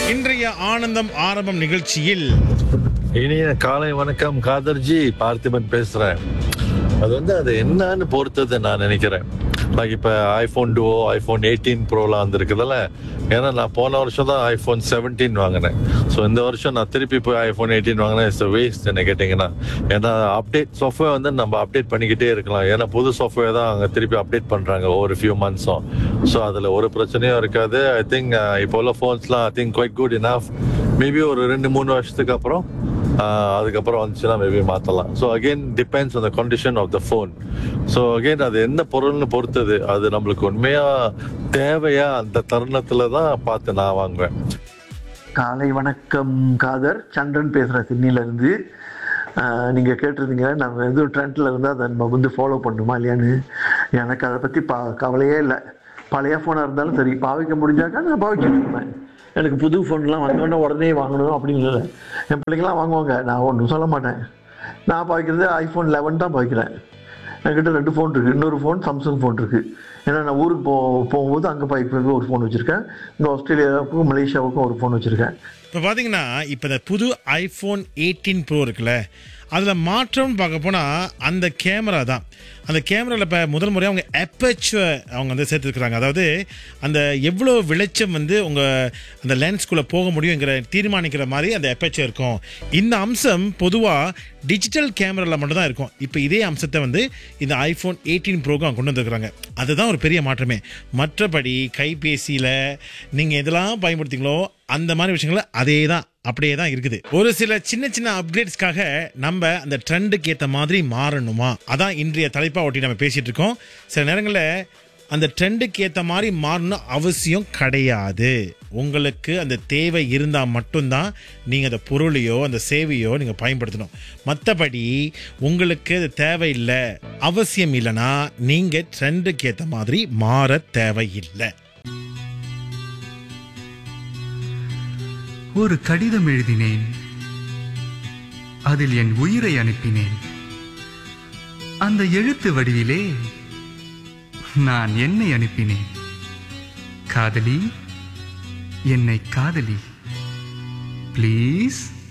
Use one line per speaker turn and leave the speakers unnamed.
இன்றைய ஆனந்தம் ஆரம்பம் நிகழ்ச்சியில்
இனிய காலை வணக்கம் காதர்ஜி பார்த்திபன் பேசுறேன் அது வந்து அது என்னன்னு பொறுத்தது நான் நினைக்கிறேன் லைக் இப்ப ஐபோன் டூ ஐபோன் எயிட்டீன் ப்ரோலாம் வந்திருக்குதுல்ல ஏன்னா நான் போன வருஷம் தான் ஐபோன் செவன்டீன் வாங்கினேன் ஸோ இந்த வருஷம் நான் திருப்பி போய் ஐபோன் எயிட்டீன் வாங்கினேன் இட்ஸ் வேஸ்ட் என்ன கேட்டிங்கன்னா ஏன்னா அப்டேட் சாஃப்ட்வேர் வந்து நம்ம அப்டேட் பண்ணிக்கிட்டே இருக்கலாம் ஏன்னா புது சாஃப்ட்வேர் தான் அங்கே திருப்பி அப்டேட் பண்றாங்க ஒவ்வொரு ஃபியூ மந்த்ஸும் ஸோ அதில் ஒரு பிரச்சனையும் இருக்காது ஐ திங்க் இப்போ உள்ள ஃபோன்ஸ்லாம் I think quite good enough maybe ஒரு ரெண்டு மூணு வருஷத்துக்கு அப்புறம் ஆஹ் அதுக்கப்புறம் வந்துச்சுன்னா மேபி மாற்றலாம் so again depends on the condition of the phone so again அது என்ன பொருள்னு பொறுத்தது அது நம்மளுக்கு உண்மையா தேவையா அந்த தருணத்துல தான் பார்த்து நான் வாங்குவேன்
காலை வணக்கம் காதர் சந்திரன் பேசுகிறேன் சிட்னிலேருந்து நீங்கள் கேட்டிருந்தீங்க நம்ம எதுவும் ட்ரெண்டில் இருந்தால் அதை நம்ம வந்து ஃபாலோ பண்ணுமா இல்லையான்னு எனக்கு அதை பற்றி பா கவலையே இல்லை பழைய ஃபோனாக இருந்தாலும் சரி பாவிக்க முடிஞ்சாக்கா நான் பாவிச்சுட்டு இருப்பேன் எனக்கு புது ஃபோன்லாம் வந்தோடனே உடனே வாங்கணும் அப்படின்னு இல்லை என் பிள்ளைங்களாம் வாங்குவாங்க நான் ஒன்றும் சொல்ல மாட்டேன் நான் பாவிக்கிறது ஐஃபோன் லெவன் தான் பாவிக்கிறேன் என்கிட்ட ரெண்டு ஃபோன் இருக்குது இன்னொரு ஃபோன் சாம்சங் ஃபோன் இருக்குது ஏன்னா நான் ஊருக்கு போ போகும்போது அங்கே பாய்க்கிறதுக்கு ஒரு ஃபோன் வச்சுருக்கேன் இங்கே ஆஸ்திரேலியாவுக்கும் மலேசியாவுக்கும் ஒரு ஃபோன் வச்சுருக்கேன்
இப்போ பார்த்தீங்கன்னா இப்போ இந்த புது ஐஃபோன் எயிட்டீன் ப்ரோ இருக்குல்ல அதில் மாற்றம்னு பார்க்க போனால் அந்த கேமரா தான் அந்த கேமராவில் இப்போ முதல் முறையாக அவங்க எப்பச்சுவர் அவங்க வந்து சேர்த்துருக்குறாங்க அதாவது அந்த எவ்வளோ வெளிச்சம் வந்து உங்கள் அந்த லென்ஸ்குள்ளே போக முடியுங்கிற தீர்மானிக்கிற மாதிரி அந்த எப்பச்சுவர் இருக்கும் இந்த அம்சம் பொதுவாக டிஜிட்டல் கேமராவில் மட்டும்தான் இருக்கும் இப்போ இதே அம்சத்தை வந்து இந்த ஐஃபோன் எயிட்டீன் ப்ரோக்கு அவங்க கொண்டு வந்திருக்கிறாங்க அதுதான் ஒரு பெரிய மாற்றமே மற்றபடி கைபேசியில் நீங்கள் எதெல்லாம் பயன்படுத்திங்களோ அந்த மாதிரி விஷயங்கள் அதே தான் அப்படியே தான் இருக்குது ஒரு சில சின்ன சின்ன அப்கிரேட்ஸ்க்காக நம்ம அந்த ட்ரெண்டுக்கு ஏற்ற மாதிரி மாறணுமா அதான் இன்றைய தலைப்பா ஒட்டி நம்ம பேசிட்டு இருக்கோம் சில நேரங்களில் அந்த ட்ரெண்டுக்கு ஏற்ற மாதிரி மாறணும் அவசியம் கிடையாது உங்களுக்கு அந்த தேவை இருந்தால் மட்டும்தான் நீங்கள் அந்த பொருளையோ அந்த சேவையோ நீங்கள் பயன்படுத்தணும் மற்றபடி உங்களுக்கு அது தேவையில்லை அவசியம் இல்லைன்னா நீங்கள் ட்ரெண்டுக்கு ஏற்ற மாதிரி மாற தேவையில்லை
ஒரு கடிதம் எழுதினேன் அதில் என் உயிரை அனுப்பினேன் அந்த எழுத்து வடிவிலே நான் என்னை அனுப்பினேன் காதலி என்னை காதலி ப்ளீஸ்